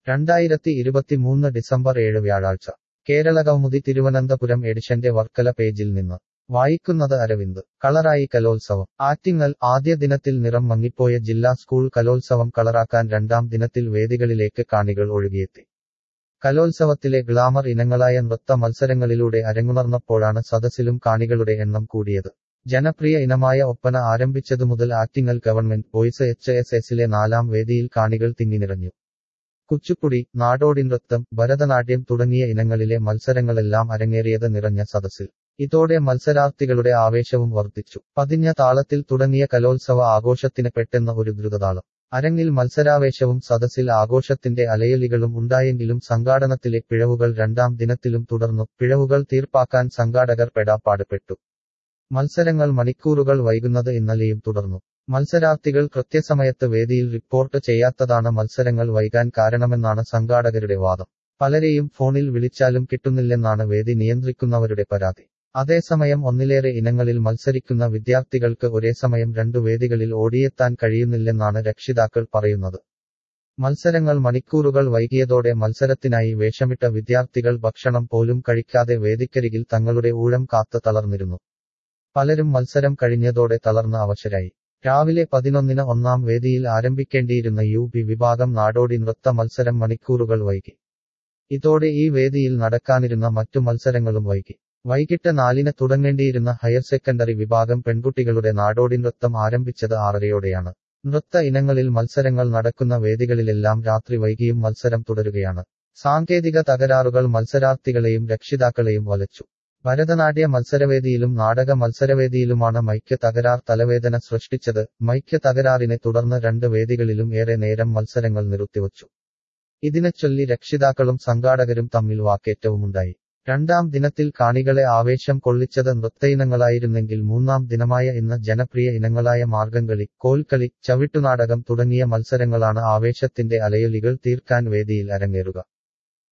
രണ്ടായിരത്തി ഇരുപത്തിമൂന്ന് ഡിസംബർ ഏഴ് വ്യാഴാഴ്ച കേരളകൗമുദി തിരുവനന്തപുരം എഡിഷന്റെ വർക്കല പേജിൽ നിന്ന് വായിക്കുന്നത് അരവിന്ദ് കളറായി കലോത്സവം ആറ്റിങ്ങൽ ആദ്യ ദിനത്തിൽ നിറം മങ്ങിപ്പോയ ജില്ലാ സ്കൂൾ കലോത്സവം കളറാക്കാൻ രണ്ടാം ദിനത്തിൽ വേദികളിലേക്ക് കാണികൾ ഒഴുകിയെത്തി കലോത്സവത്തിലെ ഗ്ലാമർ ഇനങ്ങളായ നൃത്ത മത്സരങ്ങളിലൂടെ അരങ്ങുണർന്നപ്പോഴാണ് സദസ്സിലും കാണികളുടെ എണ്ണം കൂടിയത് ജനപ്രിയ ഇനമായ ഒപ്പന ആരംഭിച്ചതു മുതൽ Attingal government boys H S എസിലെ നാലാം വേദിയിൽ കാണികൾ തിങ്ങിനിറഞ്ഞു കുച്ചുപ്പുടി നാടോടി നൃത്തം ഭരതനാട്യം തുടങ്ങിയ ഇനങ്ങളിലെ മത്സരങ്ങളെല്ലാം അരങ്ങേറിയത് നിറഞ്ഞ സദസ്സിൽ ഇതോടെ മത്സരാർത്ഥികളുടെ ആവേശവും വർദ്ധിച്ചു പതിഞ്ഞ താളത്തിൽ തുടങ്ങിയ കലോത്സവ ആഘോഷത്തിന് പെട്ടെന്ന് ഒരു ദ്രുതതാളം അരങ്ങിൽ മത്സരാവേശവും സദസ്സിൽ ആഘോഷത്തിന്റെ അലയലികളും ഉണ്ടായെങ്കിലും സംഘാടനത്തിലെ പിഴവുകൾ രണ്ടാം ദിനത്തിലും തുടർന്നു പിഴവുകൾ തീർപ്പാക്കാൻ സംഘാടകർ പെടാപ്പാടുപെട്ടു മത്സരങ്ങൾ മണിക്കൂറുകൾ വൈകുന്നത് ഇന്നലെയും തുടർന്നു മത്സരാർത്ഥികൾ കൃത്യസമയത്ത് വേദിയിൽ റിപ്പോർട്ട് ചെയ്യാത്തതാണ് മത്സരങ്ങൾ വൈകാൻ കാരണമെന്നാണ് സംഘാടകരുടെ വാദം പലരെയും ഫോണിൽ വിളിച്ചാലും കിട്ടുന്നില്ലെന്നാണ് വേദി നിയന്ത്രിക്കുന്നവരുടെ പരാതി അതേസമയം ഒന്നിലേറെ ഇനങ്ങളിൽ മത്സരിക്കുന്ന വിദ്യാർത്ഥികൾക്ക് ഒരേ സമയം രണ്ടു വേദികളിൽ ഓടിയെത്താൻ കഴിയുന്നില്ലെന്നാണ് രക്ഷിതാക്കൾ പറയുന്നത് മത്സരങ്ങൾ മണിക്കൂറുകൾ വൈകിയതോടെ മത്സരത്തിനായി വേഷമിട്ട വിദ്യാർത്ഥികൾ ഭക്ഷണം പോലും കഴിക്കാതെ വേദിക്കരികിൽ തങ്ങളുടെ ഊഴം കാത്ത് തളർന്നിരുന്നു പലരും മത്സരം കഴിഞ്ഞതോടെ തളർന്ന അവശരായി രാവിലെ പതിനൊന്നിന് ഒന്നാം വേദിയിൽ ആരംഭിക്കേണ്ടിയിരുന്ന യു പി വിഭാഗം നാടോടി നൃത്ത മത്സരം മണിക്കൂറുകൾ വൈകി ഇതോടെ ഈ വേദിയിൽ നടക്കാനിരുന്ന മറ്റു മത്സരങ്ങളും വൈകി വൈകിട്ട് നാലിന് തുടങ്ങേണ്ടിയിരുന്ന ഹയർ സെക്കൻഡറി വിഭാഗം പെൺകുട്ടികളുടെ നാടോടി നൃത്തം ആരംഭിച്ചത് ആറരയോടെയാണ് നൃത്ത ഇനങ്ങളിൽ മത്സരങ്ങൾ നടക്കുന്ന വേദികളിലെല്ലാം രാത്രി വൈകിയും മത്സരം തുടരുകയാണ് സാങ്കേതിക തകരാറുകൾ മത്സരാർത്ഥികളെയും രക്ഷിതാക്കളെയും വലച്ചു ഭരതനാട്യ മത്സരവേദിയിലും നാടക മത്സരവേദിയിലുമാണ് മൈക്ക് തകരാർ തലവേദന സൃഷ്ടിച്ചത് മൈക്ക് തകരാറിനെ തുടർന്ന് രണ്ട് വേദികളിലും ഏറെ നേരം മത്സരങ്ങൾ നിർത്തിവച്ചു ഇതിനെ ചൊല്ലി രക്ഷിതാക്കളും സംഘാടകരും തമ്മിൽ വാക്കേറ്റവുമുണ്ടായി രണ്ടാം ദിനത്തിൽ കാണികളെ ആവേശം കൊള്ളിച്ചത് നൃത്തയിനങ്ങളായിരുന്നെങ്കിൽ മൂന്നാം ദിനമായ ഇന്ന് ജനപ്രിയ ഇനങ്ങളായ മാർഗംകളി കോൽക്കളി ചവിട്ടുനാടകം തുടങ്ങിയ മത്സരങ്ങളാണ് ആവേശത്തിന്റെ അലയൊലികൾ തീർക്കാൻ വേദിയിൽ അരങ്ങേറുക